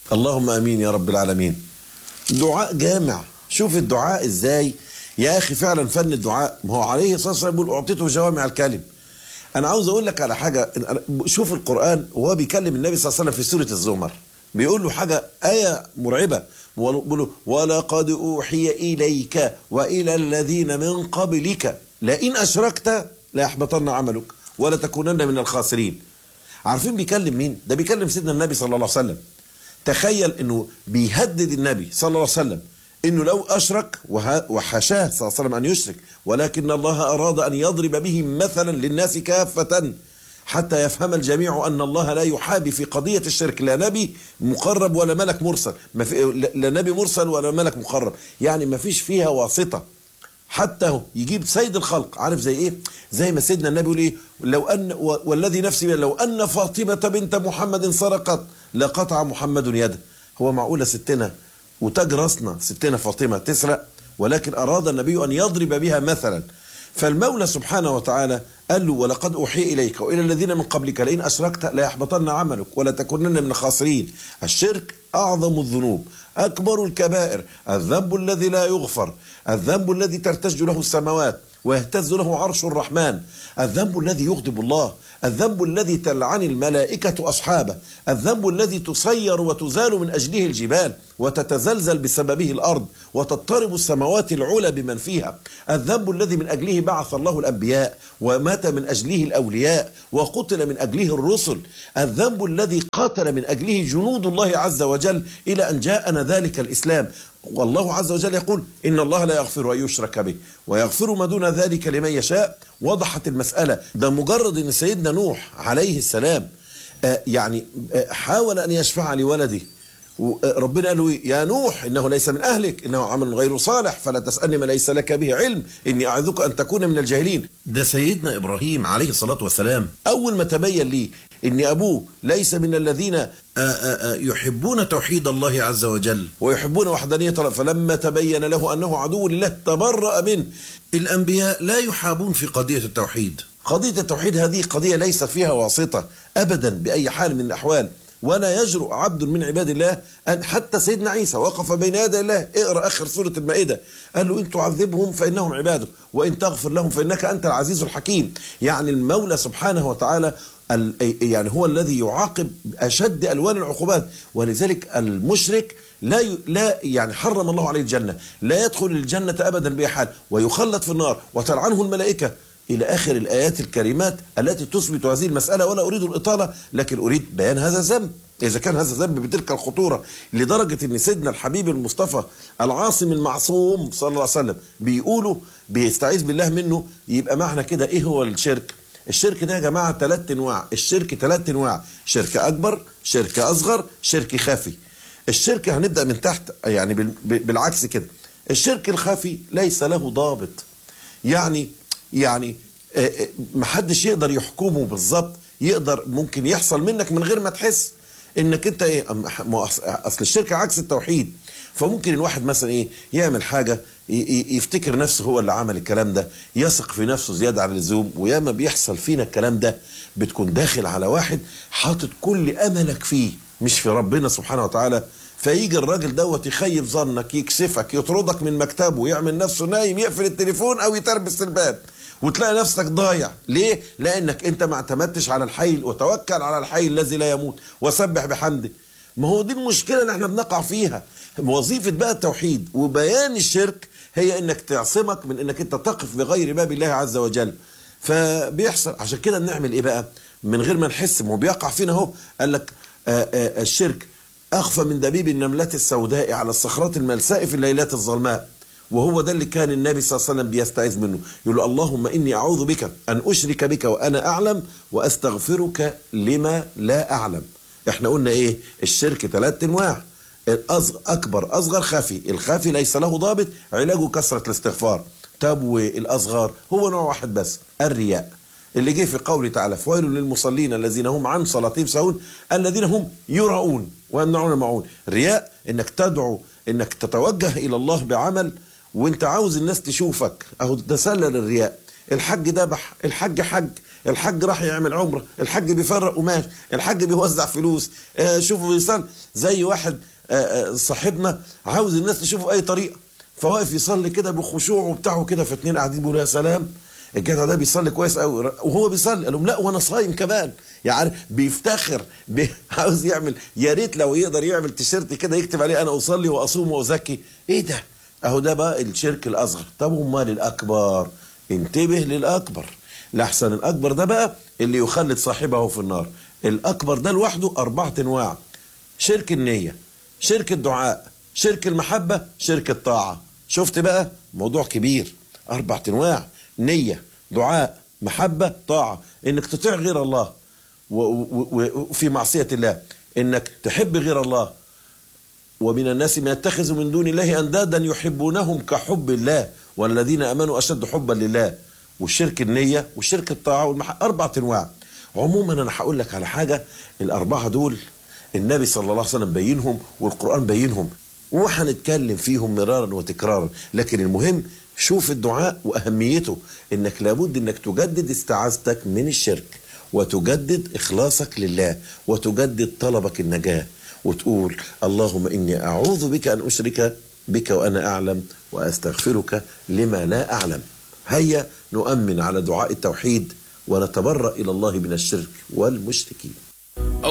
اللهم امين يا رب العالمين دعاء جامع شوف الدعاء ازاي يا اخي فعلا فن الدعاء ما هو عليه الصلاه والسلام بيقول اعطيته جوامع الكلم انا عاوز اقول لك على حاجه شوف القران وهو بيكلم النبي صلى الله عليه وسلم في سوره الزمر بيقول له حاجه ايه مرعبه بيقول له ولقد اوحي اليك والى الذين من قبلك لئن اشركت ليحبطن عملك ولا تكونن من الخاسرين عارفين بيكلم مين ده بيكلم سيدنا النبي صلى الله عليه وسلم تخيل انه بيهدد النبي صلى الله عليه وسلم انه لو اشرك وحاشاه صلى الله عليه وسلم ان يشرك ولكن الله اراد ان يضرب به مثلا للناس كافه حتى يفهم الجميع ان الله لا يحابي في قضيه الشرك لا نبي مقرب ولا ملك مرسل ما في لا نبي مرسل ولا ملك مقرب يعني ما فيش فيها واسطه حتى هو يجيب سيد الخلق عارف زي ايه زي ما سيدنا النبي يقول ايه لو ان والذي نفسي لو ان فاطمه بنت محمد سرقت لقطع محمد يده هو معقوله ستنا وتاج راسنا ستنا فاطمه تسرق ولكن اراد النبي ان يضرب بها مثلا فالمولى سبحانه وتعالى قال له ولقد اوحي اليك والى الذين من قبلك لئن اشركت ليحبطن عملك ولا تكونن من الخاسرين الشرك اعظم الذنوب اكبر الكبائر الذنب الذي لا يغفر الذنب الذي ترتج له السماوات ويهتز له عرش الرحمن الذنب الذي يغضب الله الذنب الذي تلعن الملائكة أصحابه الذنب الذي تصير وتزال من أجله الجبال وتتزلزل بسببه الأرض وتضطرب السماوات العلى بمن فيها الذنب الذي من أجله بعث الله الأنبياء ومات من أجله الأولياء وقتل من أجله الرسل الذنب الذي قاتل من أجله جنود الله عز وجل إلى أن جاءنا ذلك الإسلام والله عز وجل يقول إن الله لا يغفر أن يشرك به ويغفر ما دون ذلك لمن يشاء وضحت المسألة ده مجرد أن سيدنا نوح عليه السلام يعني حاول أن يشفع لولده ربنا قال له يا نوح انه ليس من اهلك انه عمل غير صالح فلا تسالني ما ليس لك به علم اني اعظك ان تكون من الجاهلين ده سيدنا ابراهيم عليه الصلاه والسلام اول ما تبين لي ان ابوه ليس من الذين آآ آآ يحبون توحيد الله عز وجل ويحبون وحدانيه فلما تبين له انه عدو لله تبرأ منه الانبياء لا يحابون في قضيه التوحيد قضيه التوحيد هذه قضيه ليس فيها واسطه ابدا باي حال من الاحوال ولا يجرؤ عبد من عباد الله أن حتى سيدنا عيسى وقف بين يدي الله اقرأ آخر سورة المائدة قال له إن تعذبهم فإنهم عبادك وإن تغفر لهم فإنك أنت العزيز الحكيم يعني المولى سبحانه وتعالى يعني هو الذي يعاقب أشد ألوان العقوبات ولذلك المشرك لا ي... لا يعني حرم الله عليه الجنة لا يدخل الجنة أبدا بأي حال ويخلد في النار وتلعنه الملائكة إلى آخر الآيات الكريمات التي تثبت هذه المسألة ولا أريد الإطالة لكن أريد بيان هذا الذنب إذا كان هذا الذنب بتلك الخطورة لدرجة أن سيدنا الحبيب المصطفى العاصم المعصوم صلى الله عليه وسلم بيقولوا بيستعيذ بالله منه يبقى معنى كده إيه هو الشرك الشرك ده يا جماعة ثلاث أنواع الشرك ثلاث أنواع شرك أكبر شرك أصغر شرك خفي الشرك هنبدأ من تحت يعني بالعكس كده الشرك الخفي ليس له ضابط يعني يعني محدش يقدر يحكمه بالظبط يقدر ممكن يحصل منك من غير ما تحس انك انت ايه اصل الشرك عكس التوحيد فممكن الواحد مثلا ايه يعمل حاجه يفتكر نفسه هو اللي عمل الكلام ده يثق في نفسه زياده عن اللزوم وياما بيحصل فينا الكلام ده بتكون داخل على واحد حاطط كل املك فيه مش في ربنا سبحانه وتعالى فيجي الراجل دوت يخيب ظنك يكسفك يطردك من مكتبه يعمل نفسه نايم يقفل التليفون او يتربس الباب وتلاقي نفسك ضايع ليه لانك انت ما اعتمدتش على الحي وتوكل على الحي الذي لا يموت وسبح بحمده ما هو دي المشكله اللي احنا بنقع فيها وظيفه بقى التوحيد وبيان الشرك هي انك تعصمك من انك انت تقف بغير باب الله عز وجل فبيحصل عشان كده بنعمل ايه بقى من غير ما نحس ما هو بيقع فينا اهو قال لك آآ آآ الشرك اخفى من دبيب النمله السوداء على الصخرات الملساء في الليلات الظلماء وهو ده اللي كان النبي صلى الله عليه وسلم بيستعيذ منه يقول له اللهم إني أعوذ بك أن أشرك بك وأنا أعلم وأستغفرك لما لا أعلم احنا قلنا ايه الشرك ثلاث انواع الأصغر أكبر أصغر خفي الخفي ليس له ضابط علاجه كثرة الاستغفار طب والأصغر هو نوع واحد بس الرياء اللي جه في قوله تعالى فويل للمصلين الذين هم عن صلاتهم سهون الذين هم يراؤون ويمنعون المعون رياء انك تدعو انك تتوجه الى الله بعمل وانت عاوز الناس تشوفك اهو تسلل الرياء الحج ذبح الحج حج الحج راح يعمل عمره الحج بيفرق قماش الحج بيوزع فلوس آه شوفوا بيصلي زي واحد آه آه صاحبنا عاوز الناس تشوفه اي طريقه فواقف يصلي كده بخشوع وبتاعه كده فاتنين قاعدين بيقولوا يا سلام الجدع ده بيصلي كويس قوي وهو بيصلي قال لهم لا وانا صايم كمان يعني بيفتخر بي عاوز يعمل يا ريت لو يقدر يعمل تيشيرت كده يكتب عليه انا اصلي واصوم وازكي ايه ده اهو ده بقى الشرك الاصغر طب امال الاكبر انتبه للاكبر لاحسن الاكبر ده بقى اللي يخلد صاحبه في النار الاكبر ده لوحده اربعه انواع شرك النيه شرك الدعاء شرك المحبه شرك الطاعه شفت بقى موضوع كبير اربع انواع نيه دعاء محبه طاعه انك تطيع غير الله وفي معصيه الله انك تحب غير الله ومن الناس من يتخذ من دون الله اندادا يحبونهم كحب الله والذين امنوا اشد حبا لله والشرك النيه والشرك الطاعه والمحبه اربع انواع عموما انا هقول لك على حاجه الاربعه دول النبي صلى الله عليه وسلم بينهم والقران بينهم وهنتكلم فيهم مرارا وتكرارا لكن المهم شوف الدعاء واهميته انك لابد انك تجدد استعاذتك من الشرك وتجدد اخلاصك لله وتجدد طلبك النجاه وتقول اللهم اني اعوذ بك ان اشرك بك وانا اعلم واستغفرك لما لا اعلم هيا نؤمن على دعاء التوحيد ونتبرأ الى الله من الشرك والمشركين